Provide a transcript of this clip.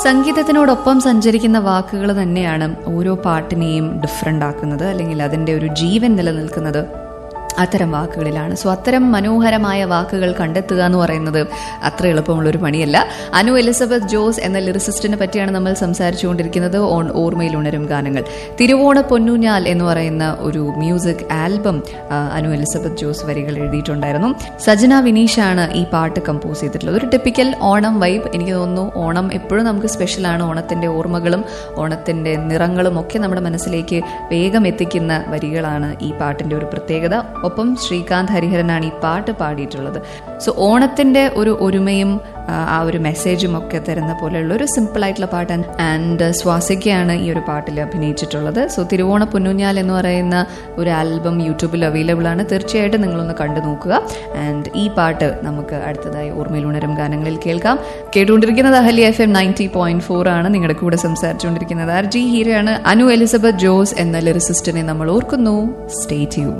സംഗീതത്തിനോടൊപ്പം സഞ്ചരിക്കുന്ന വാക്കുകൾ തന്നെയാണ് ഓരോ പാട്ടിനെയും ഡിഫറെൻ്റ് ആക്കുന്നത് അല്ലെങ്കിൽ അതിൻ്റെ ഒരു ജീവൻ നിലനിൽക്കുന്നത് അത്തരം വാക്കുകളിലാണ് സോ അത്തരം മനോഹരമായ വാക്കുകൾ കണ്ടെത്തുക എന്ന് പറയുന്നത് അത്ര എളുപ്പമുള്ളൊരു പണിയല്ല അനു എലിസബത്ത് ജോസ് എന്ന ലിറിസിസ്റ്റിനെ പറ്റിയാണ് നമ്മൾ സംസാരിച്ചുകൊണ്ടിരിക്കുന്നത് ഓൺ ഓർമ്മയിൽ ഉണരും ഗാനങ്ങൾ തിരുവോണ പൊന്നൂഞ്ഞാൽ എന്ന് പറയുന്ന ഒരു മ്യൂസിക് ആൽബം ആ, അനു എലിസബത്ത് ജോസ് വരികൾ എഴുതിയിട്ടുണ്ടായിരുന്നു സജന വിനീഷാണ് ഈ പാട്ട് കമ്പോസ് ചെയ്തിട്ടുള്ളത് ഒരു ടിപ്പിക്കൽ ഓണം വൈബ് എനിക്ക് തോന്നുന്നു ഓണം എപ്പോഴും നമുക്ക് സ്പെഷ്യലാണ് ഓണത്തിന്റെ ഓർമ്മകളും ഓണത്തിന്റെ നിറങ്ങളും ഒക്കെ നമ്മുടെ മനസ്സിലേക്ക് വേഗം എത്തിക്കുന്ന വരികളാണ് ഈ പാട്ടിന്റെ ഒരു പ്രത്യേകത ഒപ്പം ശ്രീകാന്ത് ഹരിഹരനാണ് ഈ പാട്ട് പാടിയിട്ടുള്ളത് സോ ഓണത്തിന്റെ ഒരു ഒരുമയും ആ, ആ ഒരു മെസ്സേജും ഒക്കെ തരുന്ന പോലെയുള്ള ഒരു സിമ്പിൾ ആയിട്ടുള്ള പാട്ട് ആൻഡ് സ്വാസികയാണ് ഈ ഒരു പാട്ടിൽ അഭിനയിച്ചിട്ടുള്ളത് സോ തിരുവോണ പൊന്നുഞ്ഞാൽ എന്ന് പറയുന്ന ഒരു ആൽബം യൂട്യൂബിൽ അവൈലബിൾ ആണ് തീർച്ചയായിട്ടും നിങ്ങളൊന്ന് കണ്ടു നോക്കുക ആൻഡ് ഈ പാട്ട് നമുക്ക് അടുത്തതായി ഓർമ്മയിൽ ഉണരും ഗാനങ്ങളിൽ കേൾക്കാം കേട്ടുകൊണ്ടിരിക്കുന്നത് Ahali F M ninety point four ആണ് നിങ്ങളുടെ കൂടെ സംസാരിച്ചുകൊണ്ടിരിക്കുന്നത് ആർ ജി ഹീരയാണ് അനു എലിസബത്ത് ജോസ് എന്ന ലിറിസിസ്റ്റിനെ നമ്മൾ ഓർക്കുന്നു സ്റ്റേ ട്യൂൺ